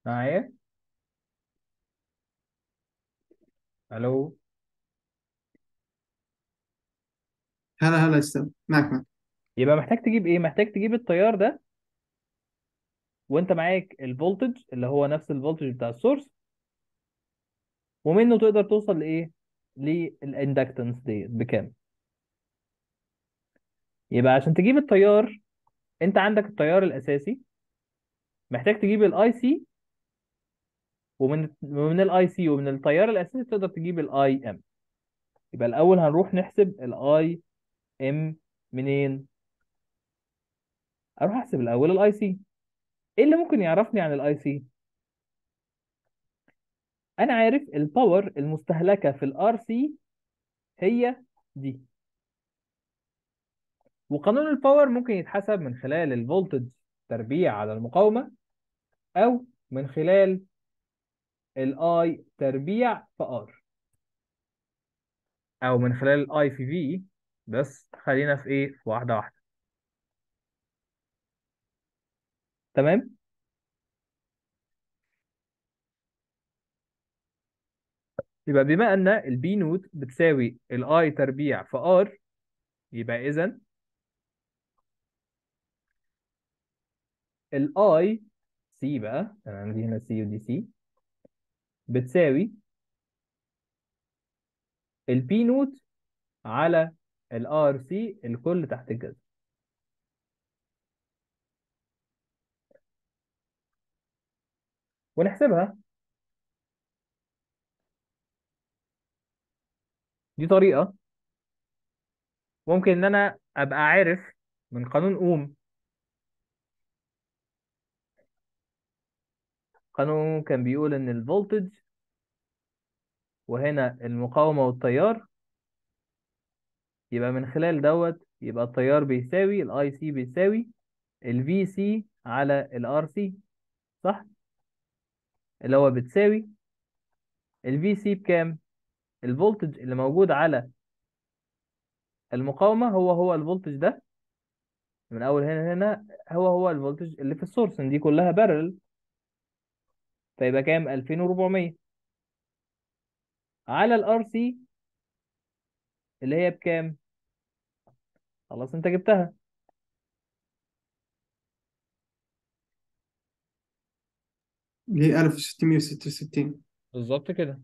معايا الو هلا هلا استاذ معك معك يبقى محتاج تجيب ايه محتاج تجيب التيار ده وانت معاك الفولتج اللي هو نفس الفولتج بتاع السورس ومنه تقدر توصل لايه للاندكتنس ديت بكام يبقى عشان تجيب التيار انت عندك التيار الاساسي محتاج تجيب الاي سي ومن من الاي سي ومن التيار الاساسي تقدر تجيب الاي ام يبقى الاول هنروح نحسب الاي ام منين اروح احسب الاول الاي سي ايه اللي ممكن يعرفني عن الاي سي انا عارف الباور المستهلكه في الار سي هي دي وقانون الباور ممكن يتحسب من خلال الفولتج تربيع على المقاومه او من خلال الاي تربيع في ار او من خلال الاي في في بس خلينا في ايه في واحده واحده تمام يبقى بما ان البي نوت بتساوي الاي تربيع في ار يبقى اذا الاي سي بقى انا عندي هنا سي ودي سي بتساوي البي نوت على الار سي الكل تحت الجذر ونحسبها دي طريقة ممكن ان انا ابقى عارف من قانون اوم قانون أوم كان بيقول ان الفولتج وهنا المقاومة والتيار يبقى من خلال دوت يبقى التيار بيساوي الاي سي بيساوي الفي سي على الار سي صح اللي هو بتساوي الفي سي بكام الفولتج اللي موجود على المقاومة هو هو الفولتج ده من أول هنا هنا هو هو الفولتج اللي في السورس دي كلها بارل فيبقى كام 2400 على الار سي اللي هي بكام خلاص انت جبتها اللي هي 1666 بالظبط كده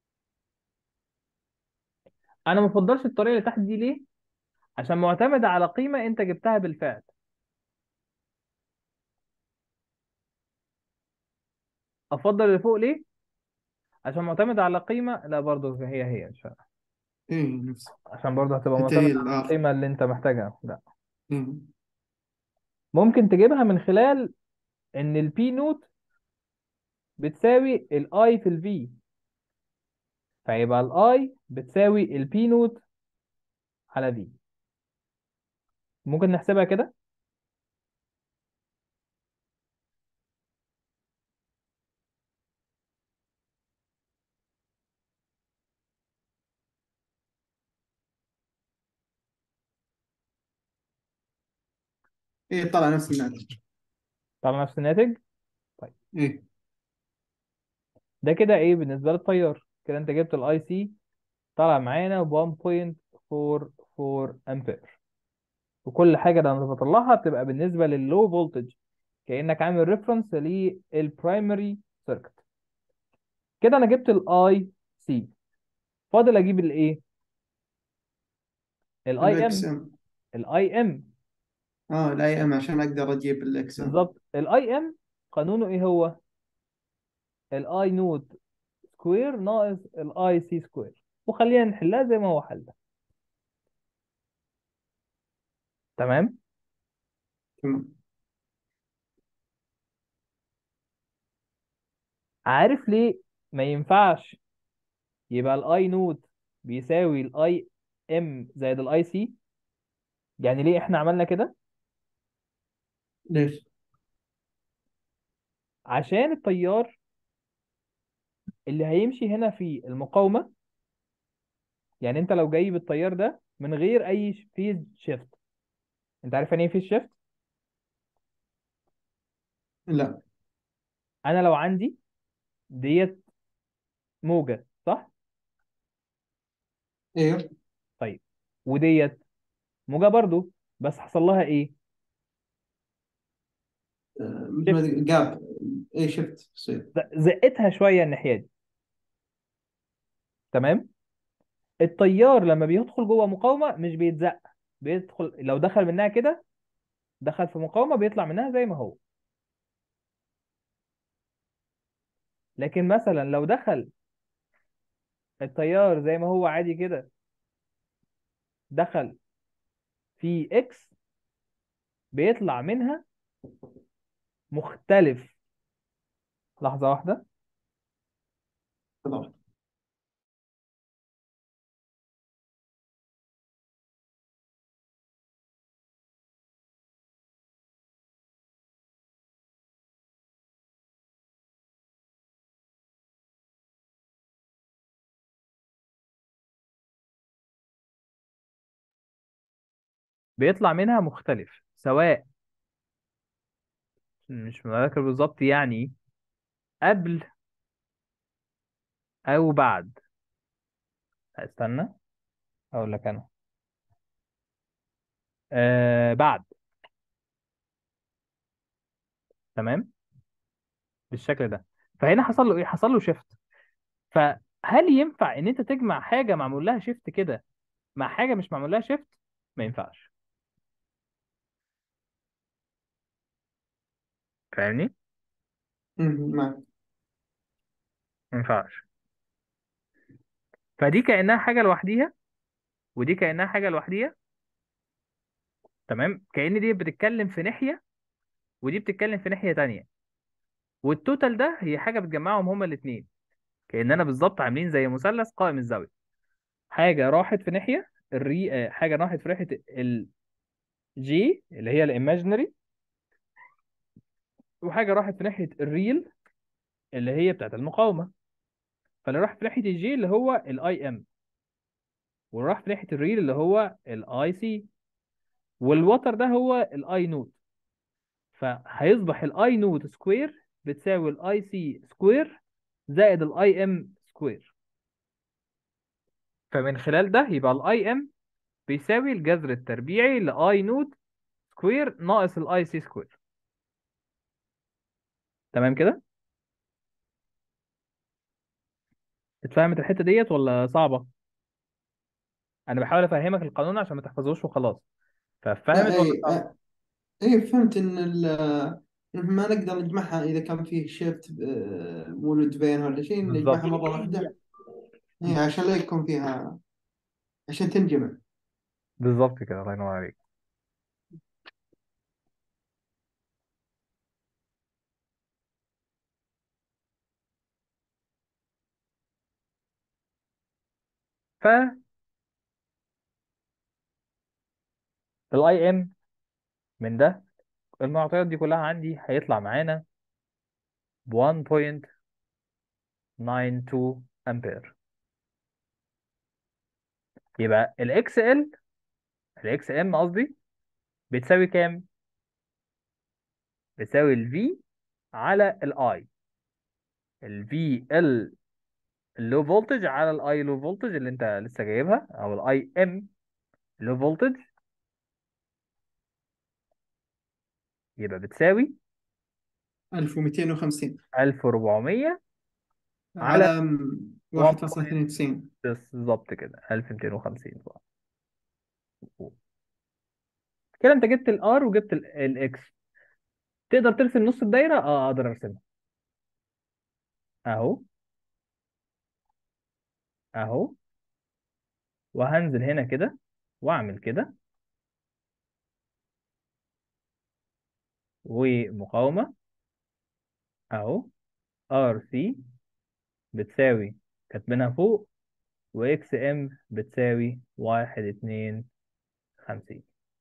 انا ما بفضلش الطريقه اللي تحت دي ليه عشان معتمده على قيمه انت جبتها بالفعل افضل اللي فوق ليه عشان معتمد على قيمه لا برضه هي هي ان شاء الله ايه نفس عشان برضه هتبقى حتى معتمد هي على الآخر القيمه اللي انت محتاجها لا إيه. ممكن تجيبها من خلال ان البي نوت بتساوي الاي في الفي فيبقى الاي بتساوي البي نوت على في ممكن نحسبها كده ايه طلع نفس الناتج طبعا نفس الناتج طيب ايه ده كده ايه بالنسبه للتيار كده انت جبت الاي سي طلع معانا ب 1.44 امبير وكل حاجه لما بطلعها بتبقى بالنسبه لللو فولتج كانك عامل ريفرنس للبرايمري سيركت كده انا جبت الاي سي فاضل اجيب الايه الاي الاكس ام ام الاي ام اه الاي ام عشان اقدر اجيب الاكس ام بالظبط الاي ام قانونه ايه هو الاي نوت سكوير ناقص الاي سي سكوير وخلينا نحلها زي ما هو حلها تمام تمام عارف ليه ما ينفعش يبقى الاي نوت بيساوي الاي ام زائد الاي سي يعني ليه احنا عملنا كده ليش؟ عشان التيار اللي هيمشي هنا في المقاومة يعني انت لو جايب التيار ده من غير اي فيز شيفت انت عارف يعني ايه فيز شيفت لا انا لو عندي ديت موجة صح ايوه طيب وديت موجة برضو بس حصل لها ايه آه، مثل ما شفت تقول جاب اي شفت تصير زقتها شوية الناحية دي تمام التيار لما بيدخل جوه مقاومة مش بيتزق بيدخل لو دخل منها كده دخل في مقاومة بيطلع منها زي ما هو لكن مثلا لو دخل التيار زي ما هو عادي كده دخل في اكس بيطلع منها مختلف لحظة واحدة بالضبط بيطلع منها مختلف سواء مش متذكر بالظبط يعني قبل او بعد استنى اقول لك انا آه بعد تمام بالشكل ده فهنا حصل له ايه حصل له شيفت فهل ينفع ان انت تجمع حاجه معمول لها شيفت كده مع حاجه مش معمول لها شيفت ما ينفعش فاهمني أمم، معك ما ينفعش فدي كانها حاجه لوحديها ودي كانها حاجه لوحديها تمام كأن دي بتتكلم في ناحيه ودي بتتكلم في ناحيه تانية والتوتال ده هي حاجه بتجمعهم هما الاثنين كأننا بالظبط عاملين زي مثلث قائم الزاويه حاجه راحت في ناحيه الري آه، حاجه راحت في ناحيه الجي اللي هي الايماجينري وحاجه راحت في ناحيه الريل اللي هي بتاعت المقاومه فاللي راح في ناحيه الجي اللي هو الاي ام واللي راح في ناحيه الريل اللي هو الاي سي والوتر ده هو الاي نوت فهيصبح الاي نوت سكوير بتساوي الاي سي سكوير زائد الاي ام سكوير فمن خلال ده يبقى الاي ام بيساوي الجذر التربيعي لاي نوت سكوير ناقص الاي سي سكوير تمام كده اتفهمت الحته ديت ولا صعبه انا بحاول افهمك القانون عشان ما تحفظوش وخلاص ففهمت لا ولا اي صعبه آه، اي فهمت ان ال إن ما نقدر نجمعها اذا كان فيه شيفت آه، مولود بينها ولا شيء نجمعها بالظبط مرة واحدة اي عشان لا يكون فيها عشان تنجمع بالظبط كده الله ينور عليك فالاي ام من ده المعطيات دي كلها عندي هيطلع معانا ب 1.92 امبير يبقى الاكس ال الاكس ام قصدي بتساوي كام بتساوي الفي على الاي الفي ال اللو فولتج على الاي لو فولتج اللي انت لسه جايبها او الاي ام لو فولتج يبقى بتساوي 1250 1400 على على 1.92 بالظبط كده 1250 بقى. كده انت جبت الار وجبت الاكس تقدر ترسم نص الدايره اه اقدر ارسمها اهو اهو وهنزل هنا كده واعمل كده ومقاومه اهو ار سي بتساوي كاتبينها فوق واكس ام بتساوي واحد اتنين خمسين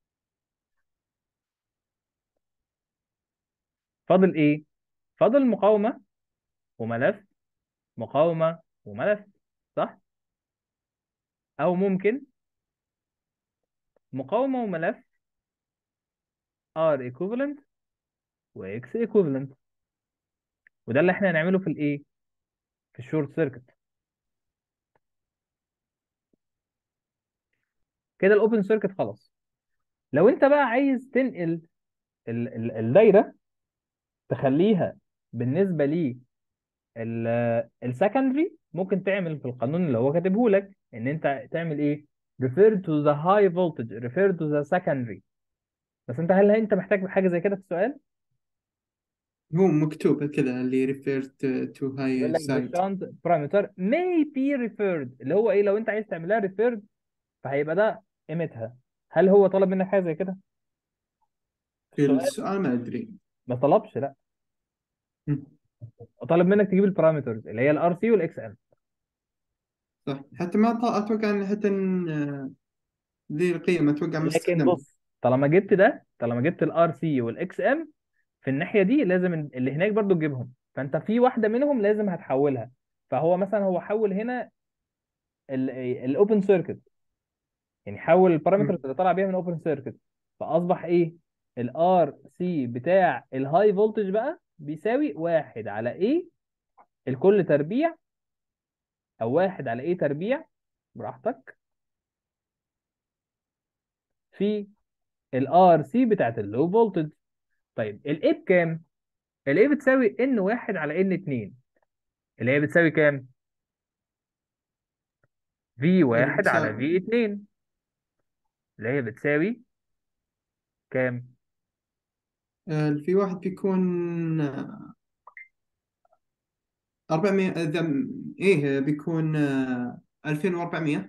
فاضل ايه فاضل مقاومه وملف مقاومه وملف صح او ممكن مقاومه وملف R equivalent و X equivalent وده اللي احنا هنعمله في الايه في الشورت سيركت كده الاوبن سيركت خلاص لو انت بقى عايز تنقل ال- ال- الدايره تخليها بالنسبه لي السكندري ممكن تعمل في القانون اللي هو كاتبه لك ان انت تعمل ايه refer to the high voltage refer to the secondary بس انت هل انت محتاج حاجه زي كده في السؤال هو مكتوب كذا اللي referred to يقول high لك the side shunt parameter may be referred اللي هو ايه لو انت عايز تعملها referred فهيبقى ده قيمتها هل هو طلب منك حاجه زي كده في في السؤال السؤال ما أدري ما طلبش لا مم. طلب منك تجيب البارامترز اللي هي الار سي والاكس ام صح حتى ما أط- أتوقع أن حتى إن آه، ذي القيمة أتوقع ما لكن استخدمها بص طالما جبت ده طالما جبت الار سي والاكس ام في الناحيه دي لازم اللي هناك برضو تجيبهم فانت في واحده منهم لازم هتحولها فهو مثلا هو حول هنا الاوبن سيركت يعني حول البارامترز مم. اللي طلع بيها من اوبن سيركت فاصبح ايه الار سي بتاع الهاي فولتج بقى بيساوي واحد على ايه الكل تربيع او واحد على ايه تربيع براحتك في الار سي بتاعت اللو فولتج طيب الايه بكام الايه بتساوي ان واحد على ان اتنين اللي هي بتساوي كام في اللي واحد على بتساوي في اتنين اللي هي بتساوي كام آه، في واحد بيكون آه، 400 آه، ذم- إيه بيكون آه، 2400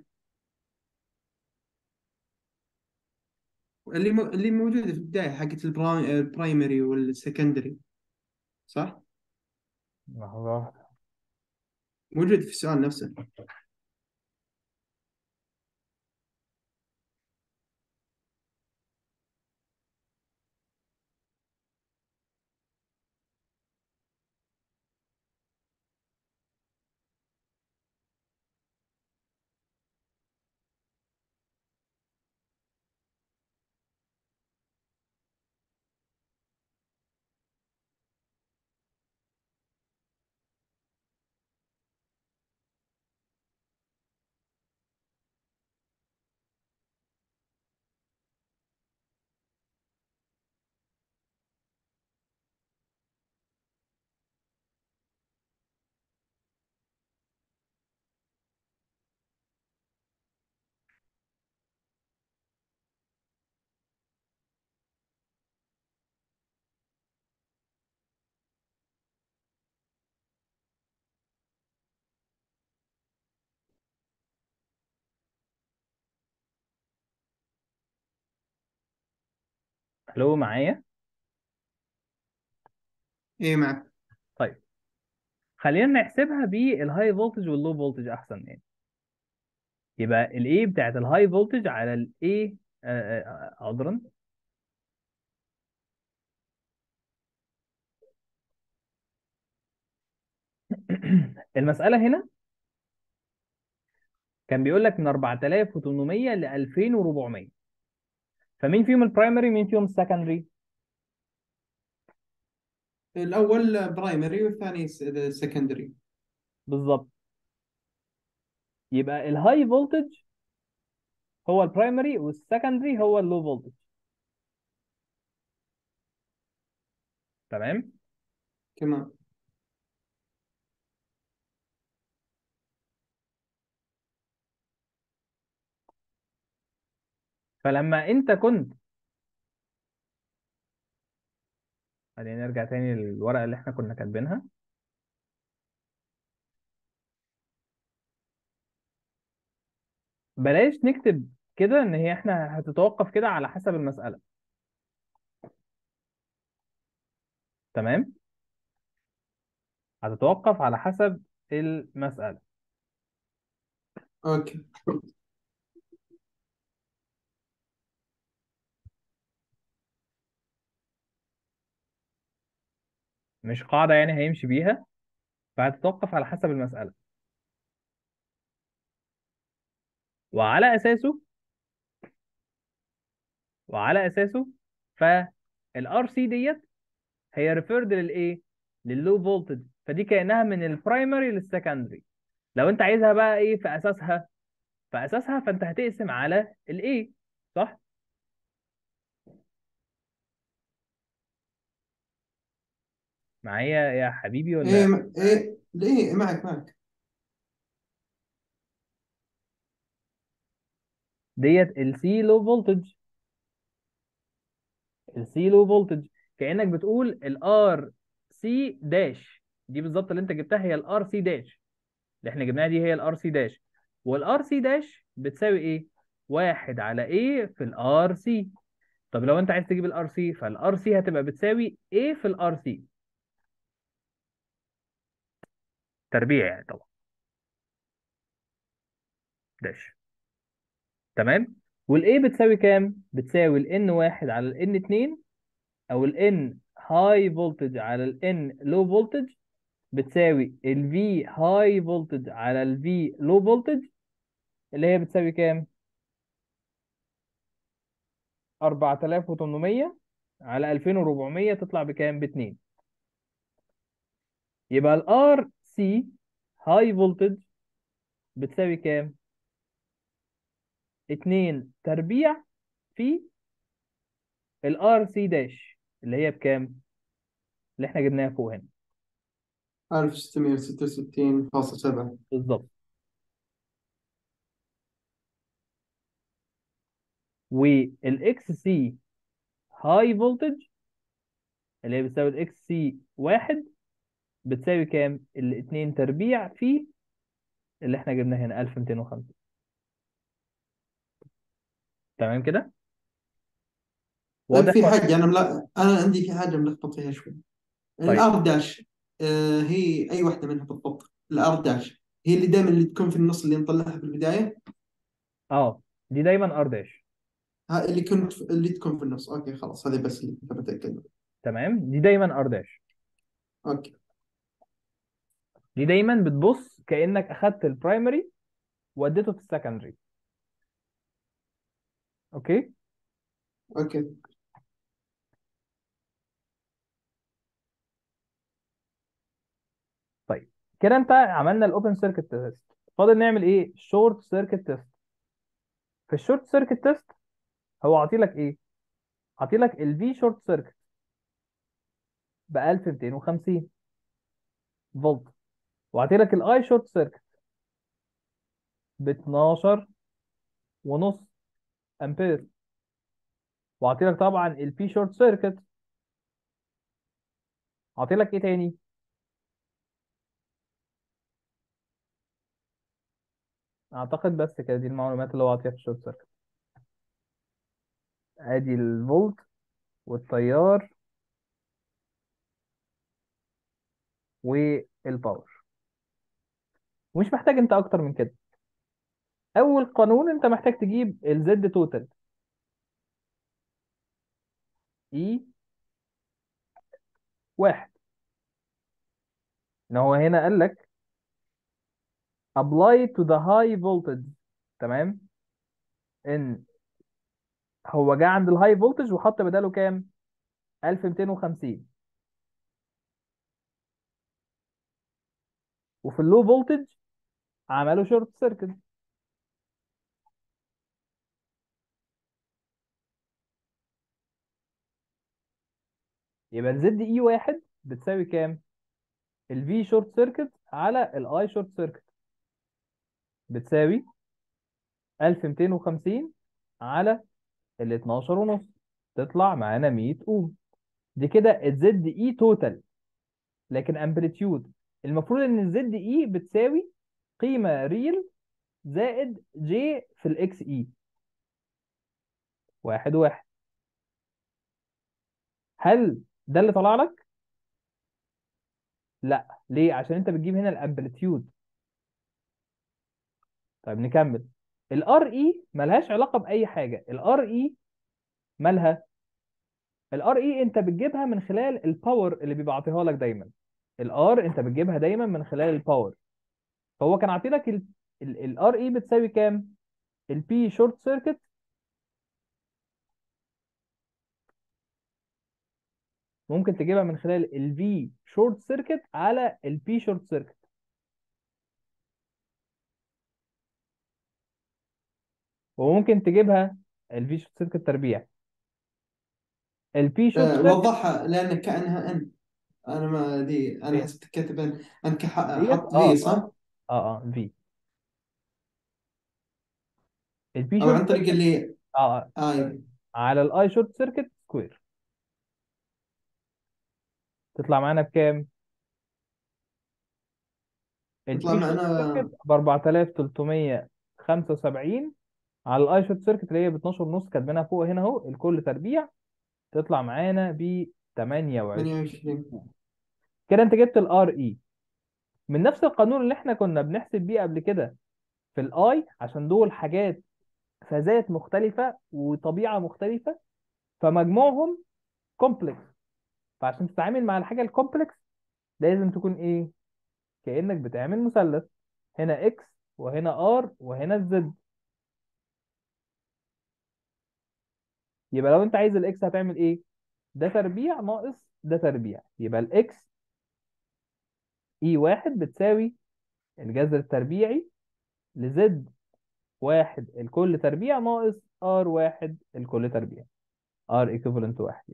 اللي مو... اللي موجودة في البداية حقت البراي... البرايمري والسكندري صح؟ لحظة واحدة. موجود في السؤال نفسه الو معايا إيه معك طيب خلينا نحسبها بالهاي فولتج واللو فولتج احسن يعني يبقى الاي بتاعت الهاي فولتج على الاي عذرا المسألة هنا كان بيقول لك من 4800 ل 2400 فمين فيهم البرايمري مين فيهم السكندري الأول برايمري والثاني سكندري بالظبط يبقى الهاي فولتج هو البرايمري والسكندري هو اللو فولتج تمام كمان فلما انت كنت خلينا نرجع تاني للورقة اللي احنا كنا كاتبينها بلاش نكتب كده ان هي احنا هتتوقف كده على حسب المسألة تمام هتتوقف على حسب المسألة أوكي مش قاعدة يعني هيمشي بيها فهتتوقف على حسب المسألة وعلى أساسه وعلى أساسه فالار سي ديت هي ريفيرد للإيه؟ لللو فولتج فدي كانها من البرايمري للسكندري لو انت عايزها بقى ايه في اساسها في اساسها فانت هتقسم على الايه صح معايا يا حبيبي ولا ايه م- ايه ليه معك معك ديت السي لو فولتج السي لو فولتج كانك بتقول الار سي داش دي بالظبط اللي انت جبتها هي الار سي داش اللي احنا جبناها دي هي الار سي داش والار سي داش بتساوي ايه واحد على ايه في الار سي طب لو انت عايز تجيب الار سي فالار سي هتبقى بتساوي ايه في الار سي تربيع يعني طبعا داش تمام والايه بتساوي كام بتساوي الان واحد على الان اتنين او الان هاي فولتج على الان لو فولتج بتساوي الفي هاي فولتج على الفي لو فولتج اللي هي بتساوي كام 4800 على 2400 تطلع بكام باتنين يبقى الار سي هاي فولتج بتساوي كام 2 تربيع في الار سي داش اللي هي بكام اللي احنا جبناها فوق هنا 1666.7 بالظبط والاكس سي هاي فولتج اللي هي بتساوي الاكس سي واحد بتساوي كام الاتنين تربيع في اللي احنا جبناه هنا 1250 تمام كده طيب واضح في ولا حاجة أنا ملا... أنا عندي في حاجة ملخبط فيها شوي طيب الار داش آه هي أي واحدة منها بالضبط الار داش هي اللي دائما اللي تكون في النص اللي نطلعها في البداية اه دي دايما ار داش ها اللي كنت اللي تكون في النص أوكي خلاص هذه بس اللي كنت بتأكد تمام دي دايما ار داش أوكي دي دايما بتبص كانك اخدت البرايمري واديته في السكندري اوكي أوكي طيب كده انت عملنا الاوبن سيركت تيست فاضل نعمل ايه شورت سيركت تيست في الشورت سيركت تيست هو عاطيلك ايه عاطيلك الفي شورت سيركت ب 1250 فولت وعاطيلك الاي شورت سيركت ب 12 ونص امبير وعاطيلك طبعا البي شورت سيركت عاطيلك ايه تاني اعتقد بس كده دي المعلومات اللي هو عاطيها في الشورت سيركت ادي الفولت والتيار والباور ومش محتاج انت اكتر من كده اول قانون انت محتاج تجيب الزد توتال اي واحد ان هو هنا قال لك apply to the high voltage تمام ان هو جه عند الهاي فولتج وحط بداله كام 1250 وفي اللو فولتج عملوا شورت سيركت يبقى الزد اي واحد بتساوي كام الفي شورت سيركت على الاي شورت سيركت بتساوي 1250 على ال 12 ونص تطلع معانا 100 اوم دي كده الزد اي توتال لكن امبليتيود المفروض ان الزد اي بتساوي قيمه ريل زائد جي في الاكس اي واحد واحد هل ده اللي طلع لك؟ لا ليه؟ عشان انت بتجيب هنا الامبليتيود طيب نكمل الار اي ملهاش علاقه باي حاجه الار اي مالها الار اي انت بتجيبها من خلال الباور اللي بيبقى عاطيها لك دايما الار انت بتجيبها دايما من خلال الباور فهو كان عاطي لك الار اي بتساوي كام البي شورت سيركت ممكن تجيبها من خلال الفي شورت سيركت على البي شورت سيركت وممكن تجيبها الفي شورت سيركت تربيع البي شورت آه، سيركت وضحها لأن كأنها ان انا ما دي انا فين حسبت كاتب ان انك ح- ديت حط اه في اه صح؟ اه اه في البي او شورت عن طريق سيركت اللي اه اه اي على الاي شورت سيركت سكوير تطلع معانا بكام تطلع البي شورت معنا سيركت ب 4375 على الاي شورت سيركت اللي هي ب 12 ونص كاتبينها فوق هنا اهو الكل تربيع تطلع معانا ب 28 28 كده انت جبت الار اي من نفس القانون اللي احنا كنا بنحسب بيه قبل كده في الاي عشان دول حاجات فازات مختلفة وطبيعة مختلفة فمجموعهم كومبلكس فعشان تتعامل مع الحاجة الكومبلكس لازم تكون ايه كأنك بتعمل مثلث هنا اكس وهنا ار وهنا الزد يبقى لو انت عايز الاكس هتعمل ايه ده تربيع ناقص ده تربيع يبقى الاكس اي واحد بتساوي الجذر التربيعي لزد واحد الكل تربيع ناقص ار واحد الكل تربيع ار ايكوفالنت واحد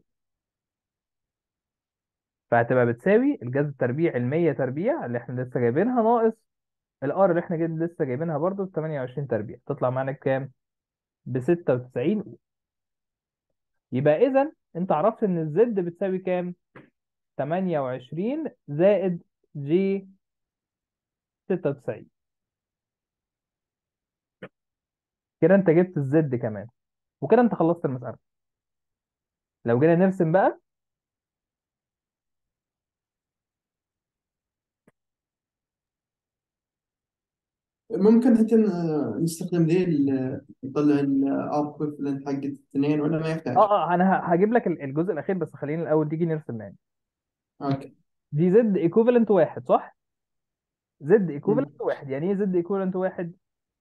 فهتبقى بتساوي الجذر التربيعي ال 100 تربيع اللي احنا لسه جايبينها ناقص الار اللي احنا جايب لسه جايبينها برضو ب 28 تربيع تطلع معانا بكام؟ ب 96 يبقى اذا انت عرفت ان الزد بتساوي كام؟ 28 زائد جي 96 كده انت جبت الزد كمان وكده انت خلصت المسألة لو جينا نرسم بقى ممكن حتى ن- نستخدم ذي ال- نطلع الار ايكوفلنت حق الاثنين ولا ما يحتاج؟ اه اه انا ه- هجيب لك ال- الجزء الاخير بس خلينا الاول تيجي نرسم يعني اوكي دي زد ايكوفالنت واحد صح؟ زد مم. ايكوفالنت واحد يعني ايه زد ايكوفالنت واحد؟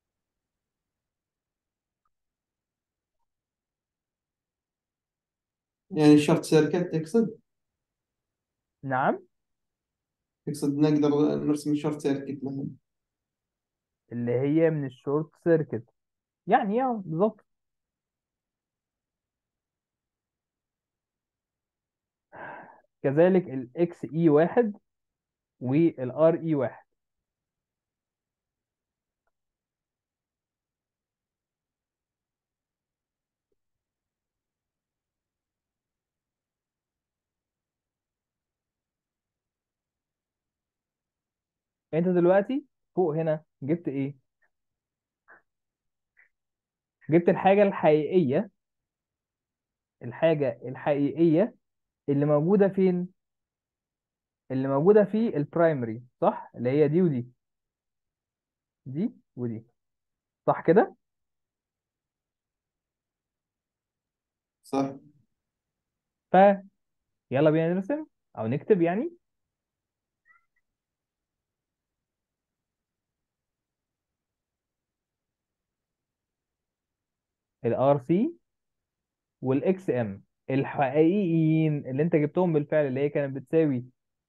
يعني الشورت سيركت تقصد؟ نعم تقصد نقدر نرسم الشورت سيركت مثلا اللي هي من الشورت سيركت يعني اه بالظبط كذلك الاكس اي واحد والار اي واحد انت دلوقتي فوق هنا جبت ايه؟ جبت الحاجة الحقيقية الحاجة الحقيقية اللي موجودة فين؟ اللي موجودة في البرايمري صح؟ اللي هي دي ودي دي ودي صح كده؟ صح؟ ف يلا بينا نرسم او نكتب يعني الار سي والاكس ام الحقيقيين اللي انت جبتهم بالفعل اللي هي كانت بتساوي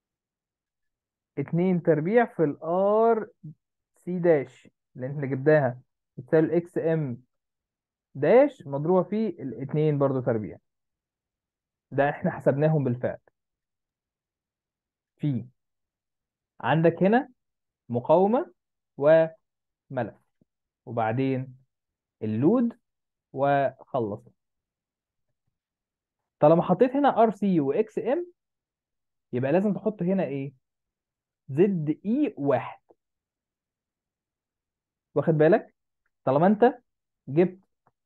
2 تربيع في الار سي داش اللي انت جبناها بتساوي الاكس ام داش مضروبة في الاتنين برضو تربيع ده احنا حسبناهم بالفعل في عندك هنا مقاومة وملف وبعدين اللود وخلص طالما حطيت هنا ار سي واكس ام يبقى لازم تحط هنا ايه زد اي واحد واخد بالك طالما انت جبت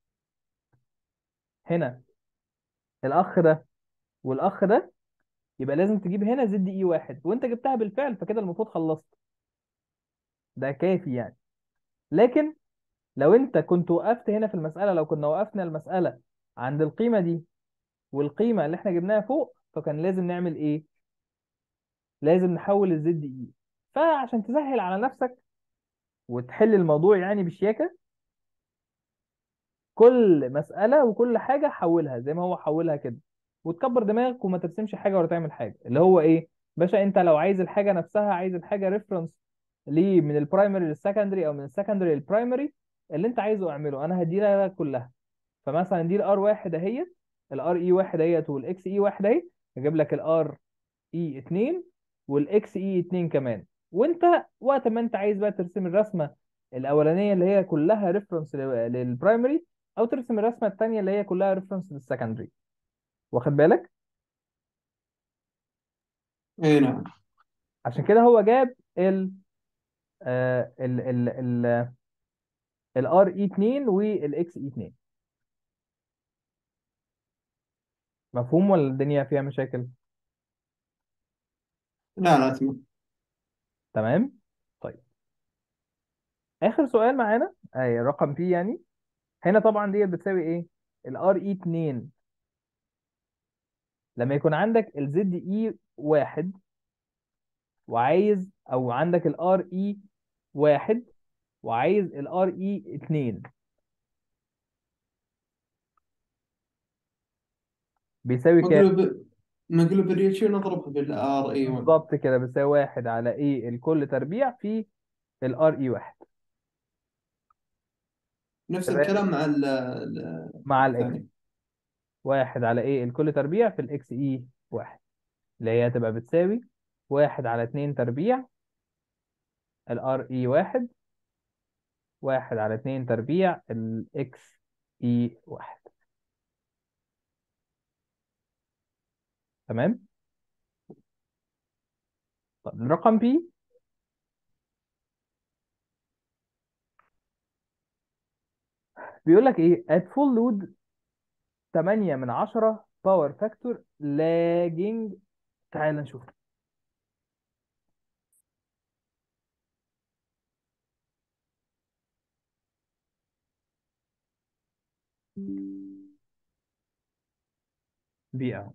هنا الاخ ده والاخ ده يبقى لازم تجيب هنا زد اي واحد وانت جبتها بالفعل فكده المفروض خلصت ده كافي يعني لكن لو انت كنت وقفت هنا في المسألة لو كنا وقفنا المسألة عند القيمة دي والقيمة اللي احنا جبناها فوق فكان لازم نعمل ايه لازم نحول الزد اي فعشان تسهل على نفسك وتحل الموضوع يعني بشياكة كل مسألة وكل حاجة حولها زي ما هو حولها كده وتكبر دماغك وما ترسمش حاجه ولا تعمل حاجه اللي هو ايه باشا انت لو عايز الحاجه نفسها عايز الحاجه ريفرنس ليه من البرايمري للسكندري او من السكندري للبرايمري اللي انت عايزه اعمله انا هدي لك كلها فمثلا دي الار واحد اهيت الار اي واحد اهيت والاكس اي واحد اهي هجيب لك الار اي 2 والاكس اي 2 كمان وانت وقت ما انت عايز بقى ترسم الرسمه الاولانيه اللي هي كلها ريفرنس للبرايمري او ترسم الرسمه الثانيه اللي هي كلها ريفرنس للسكندري واخد بالك اي نعم عشان كده هو جاب ال آه، ال ال ال الار اي 2 والاكس اي 2 مفهوم ولا الدنيا فيها مشاكل لا لا تمام تمام طيب اخر سؤال معانا اي رقم بي يعني هنا طبعا دي بتساوي ايه الار اي 2 لما يكون عندك الزد اي 1 وعايز او عندك الار اي 1 وعايز الار اي 2 بيساوي كام مقلوب مقلوب الريشيو نضربها بالار اي 1 بالظبط كده بيساوي 1 على ايه الكل تربيع في الار اي 1 نفس تمام الكلام مع ال ال- مع الاكس الثاني واحد على ايه الكل تربيع في الاكس اي واحد اللي هي هتبقى بتساوي واحد على اتنين تربيع الار اي واحد واحد على اتنين تربيع الاكس اي واحد تمام طب الرقم بي بيقول لك ايه at full load 8 من 10 باور فاكتور لاجينج تعال نشوف بي اهو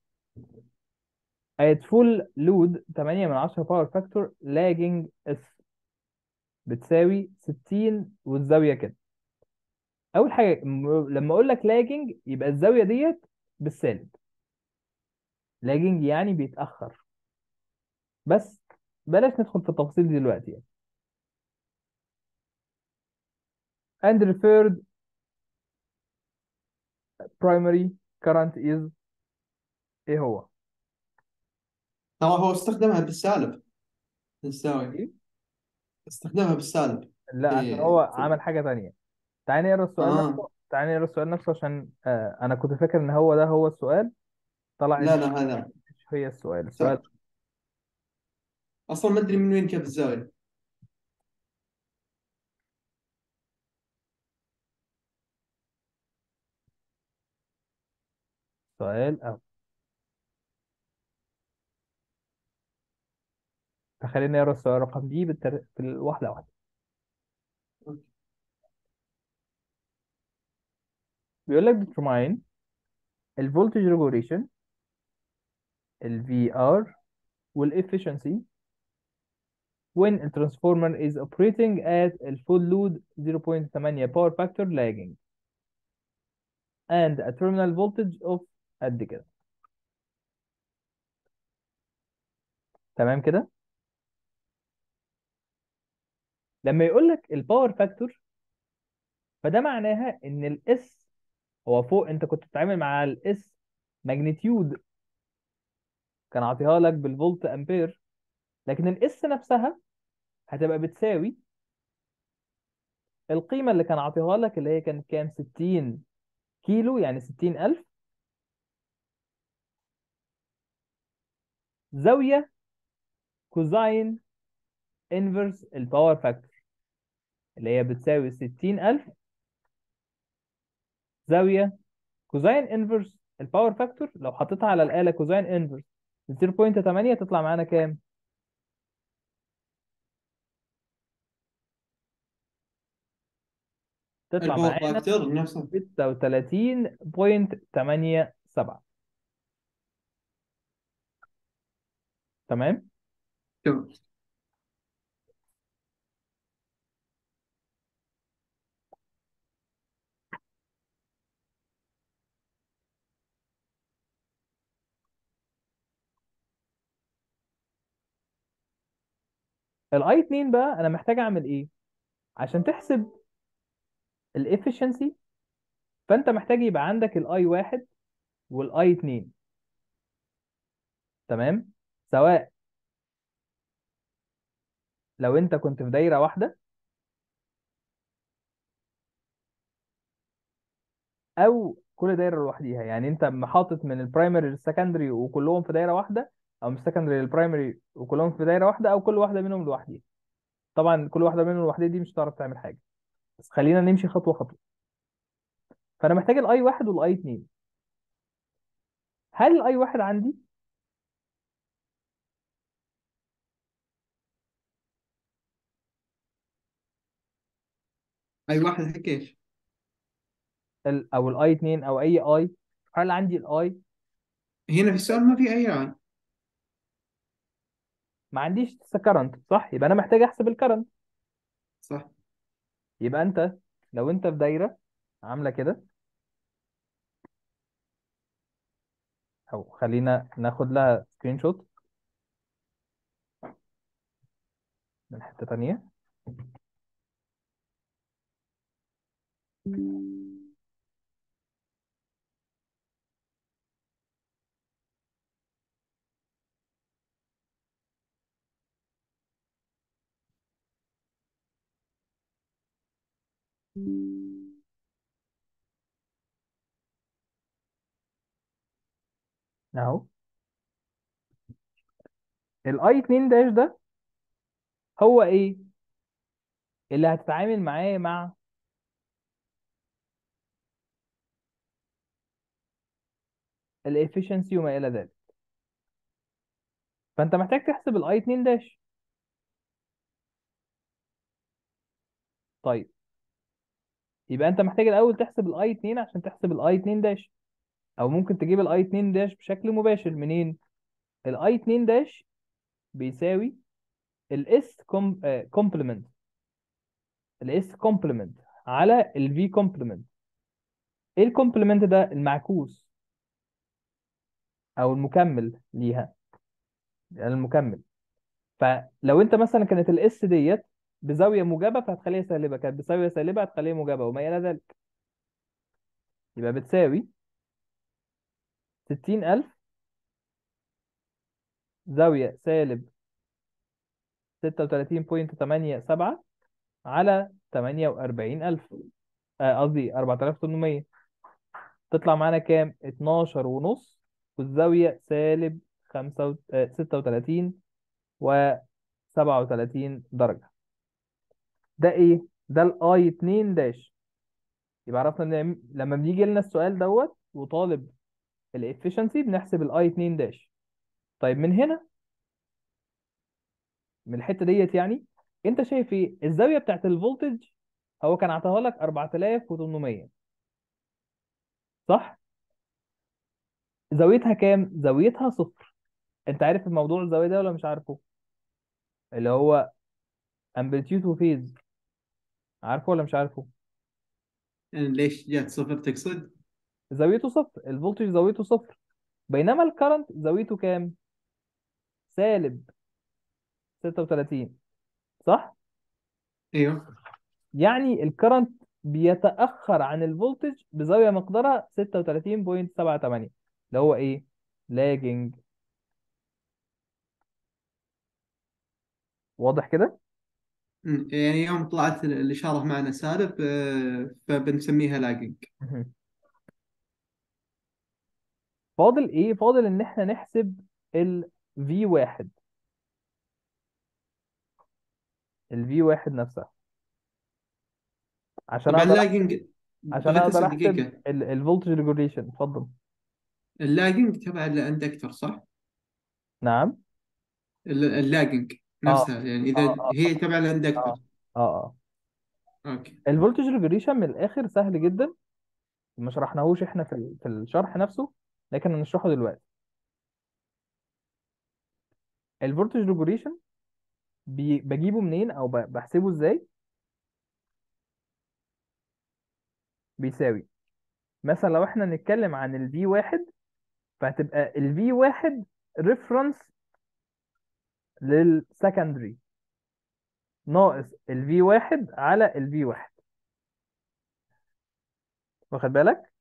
at full load 8 من 10 باور فاكتور لاجينج اس بتساوي 60 والزاويه كده اول حاجه م- لما اقول لك لاجينج يبقى الزاويه ديت بالسالب لاجينج يعني بيتاخر بس بلاش ندخل في التفاصيل دي دلوقتي يعني and referred primary current is ايه هو ترى هو استخدمها بالسالب الزاوية إيه؟ استخدمها بالسالب لا عشان في هو في عمل حاجه تانية تعالى نقرا السؤال اه نفسه تعالى نقرا السؤال نفسه عشان آه انا كنت فاكر ان هو ده هو السؤال طلع لا ان لا هذا مش هي السؤال س- السؤال اصلا ما ادري من وين جاب الزاوية سؤال أو فخلينا نقرا السؤال رقم دي بالتر... بالواحده واحده بيقول لك determine الفولتج ريجوليشن الفي ار والافشنسي when a transformer is operating at a full load 0.8 power factor lagging and a terminal voltage of قد كده تمام كده لما يقول لك الباور فاكتور فده معناها ان الاس هو فوق انت كنت بتتعامل مع الاس ماجنتيود كان عاطيها لك بالفولت امبير لكن الاس نفسها هتبقى بتساوي القيمة اللي كان عاطيها لك اللي هي كانت كام 60 كيلو يعني 60000 زاوية كوزاين انفرس الباور فاكتور اللي هي بتساوي 60000 زاوية كوزاين انفرس الباور فاكتور لو حطيتها على الآلة كوزاين انفرس 0.8 تطلع معانا كام؟ تطلع الباور معانا فاكتور نفسه 36.87 تمام؟ تمام الاي 2 بقى انا محتاج اعمل ايه عشان تحسب الافشنسي فانت محتاج يبقى عندك الاي 1 والاي 2 تمام سواء لو انت كنت في دايره واحده او كل دايره لوحديها يعني انت محاطط من البرايمري للسكندري وكلهم في دايره واحده او من السكندري للبرايمري وكلهم في دايره واحده او كل واحده منهم لوحديها طبعا كل واحده منهم لوحديها دي مش هتعرف تعمل حاجه بس خلينا نمشي خطوه خطوه فانا محتاج الاي 1 والاي 2 هل الاي 1 عندي اي واحد حق ايش؟ ال- او الاي 2 او اي اي هل عندي الاي هنا في السؤال ما في اي اي ما عنديش كرنت صح يبقى انا محتاج احسب الكرنت صح يبقى انت لو انت في دايره عامله كده او خلينا ناخد لها سكرين شوت من حته تانيه اهو الاي 2 داش ده هو ايه اللي هتتعامل معاه مع الافشنسي وما الى ذلك فانت محتاج تحسب الاي 2 داش طيب يبقى انت محتاج الاول تحسب الاي 2 عشان تحسب الاي 2 داش او ممكن تجيب الاي 2 داش بشكل مباشر منين الاي 2 داش بيساوي الاس كومبلمنت الاس كومبلمنت على الفي كومبلمنت ايه الكومبلمنت ده المعكوس او المكمل ليها يعني المكمل فلو انت مثلا كانت الاس ديت بزاويه موجبه فهتخليها سالبه كانت بزاويه سالبه هتخليها موجبه وما الى ذلك يبقى بتساوي 60000 زاويه سالب 36.87 على 48000 آه، قصدي 4800 تطلع معانا كام 12 ونص والزاويه سالب 5 36 و 37 درجه ده ايه ده الاي 2 داش يبقى عرفنا ان لما بيجي لنا السؤال دوت وطالب الافشنسي بنحسب الاي 2 داش طيب من هنا من الحته ديت يعني انت شايف ايه الزاويه بتاعت الفولتج هو كان عطاها لك 4800 صح زاويتها كام زاويتها صفر انت عارف الموضوع الزاويه ده ولا مش عارفه اللي هو امبليتيود وفيز عارفه ولا مش عارفه يعني ليش جات صفر تقصد؟ زاويته صفر الفولتج زاويته صفر بينما الكرنت زاويته كام سالب 36 صح ايوه يعني الكرنت بيتأخر عن الفولتج بزاوية مقدارها 36.78 اللي هو ايه لاجنج واضح كده أمم، يعني يوم طلعت ال- الإشارة معنا سالب آه، فبنسميها لاجنج مهم. فاضل ايه فاضل ان احنا نحسب ال V1 ال V1 نفسها عشان طبعا اقدر أحسب اللاجنج عشان بغيت اقدر أسأل احسب دقيقة الفولتج ريجوليشن اتفضل اللاجنج تبع الاندكتور صح؟ نعم ال- اللاجنج اه نفسها يعني اه إذا اه هي تبع الاندكتور اه اه اه أوكي الفولتج ريجوليشن من الاخر سهل جدا ما شرحناهوش احنا في ال- في الشرح نفسه لكن هنشرحه دلوقتي الفولتج ريجوليشن بجيبه منين او ب- بحسبه ازاي بيساوي مثلا لو احنا نتكلم عن ال V1 فهتبقى ال V1 ريفرنس للسكندري ناقص الفي واحد على الفي واحد واخد بالك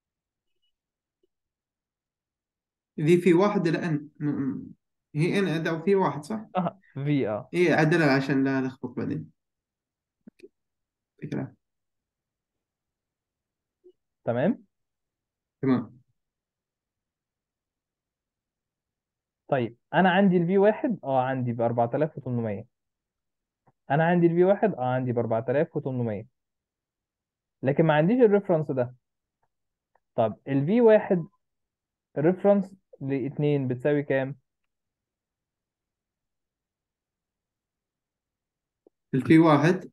ذي في واحد إلى إن م- م- هي إن أداة في واحد صح؟ اه في اه إيه عدلها عشان لا نلخبط بعدين فكرة تمام تمام طيب انا عندي الفي واحد اه عندي ب 4800 انا عندي الفي واحد اه عندي ب 4800 لكن ما عنديش الريفرنس ده طب الفي واحد الريفرنس لاتنين بتساوي كام الفي واحد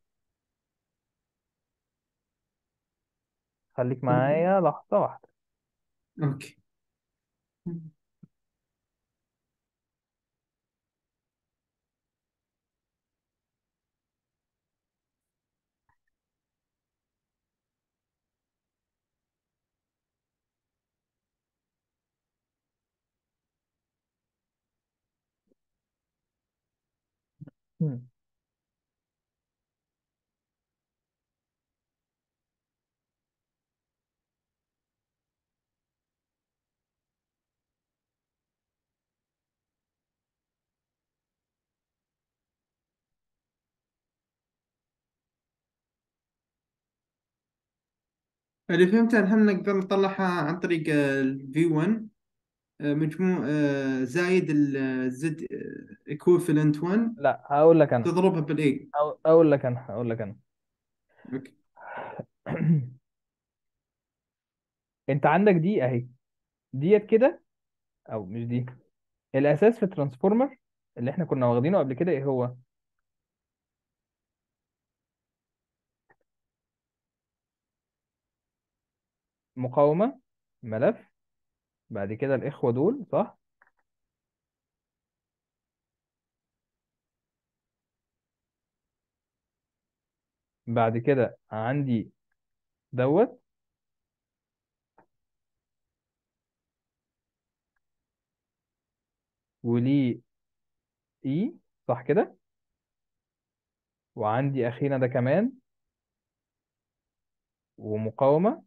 خليك معايا لحظة واحدة أوكي مم. اللي فهمته إن احنا نقدر نطلعها عن طريق الفي 1 مجموع آه، زايد الزد equivalent 1 لا هقول لك انا تضربها بالاي أو- اقول لك انا هقول لك انا اوكي انت عندك دي اهي ديت كده او مش دي الاساس في الترانسفورمر اللي احنا كنا واخدينه قبل كده ايه هو مقاومة ملف بعد كده الاخوة دول صح بعد كده عندي دوت وليه اي صح كده وعندي اخينا ده كمان ومقاومة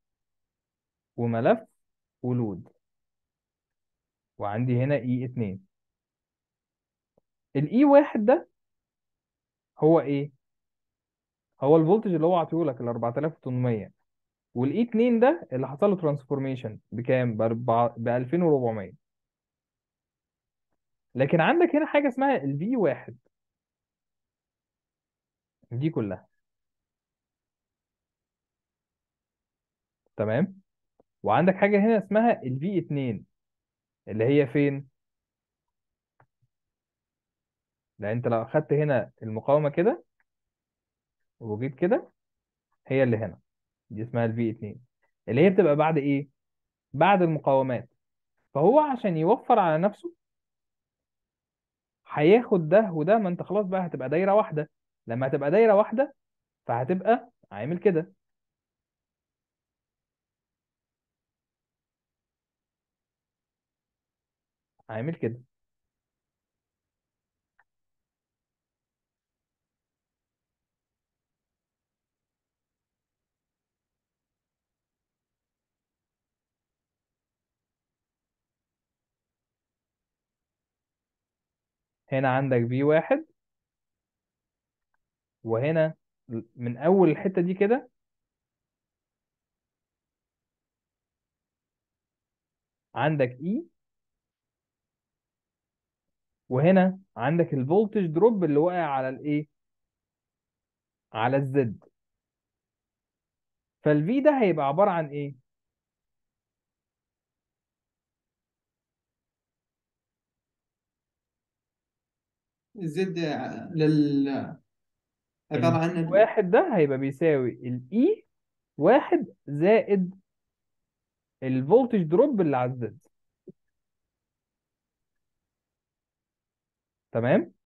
وملف ولود وعندي هنا اي اتنين الاي واحد ده هو ايه هو الفولتج اللي هو عطيهولك ال 4800 والاي 2 ده اللي حصل له ترانسفورميشن بكام ب 2400 لكن عندك هنا حاجه اسمها الفي 1 دي كلها تمام وعندك حاجه هنا اسمها الفي 2 اللي هي فين لان انت لو اخدت هنا المقاومه كده وجيت كده هي اللي هنا دي اسمها الفي 2 اللي هي بتبقى بعد ايه بعد المقاومات فهو عشان يوفر على نفسه هياخد ده وده ما انت خلاص بقى هتبقى دايره واحده لما هتبقى دايره واحده فهتبقى عامل كده عامل كده هنا عندك في واحد وهنا من اول الحته دي كده عندك اي وهنا عندك الفولتج دروب اللي واقع على الايه على الزد فالفي ده هيبقى عباره عن ايه زد لل عبارة عن ال... الواحد ده هيبقى بيساوي الاي واحد زائد الفولتج دروب اللي على الزد تمام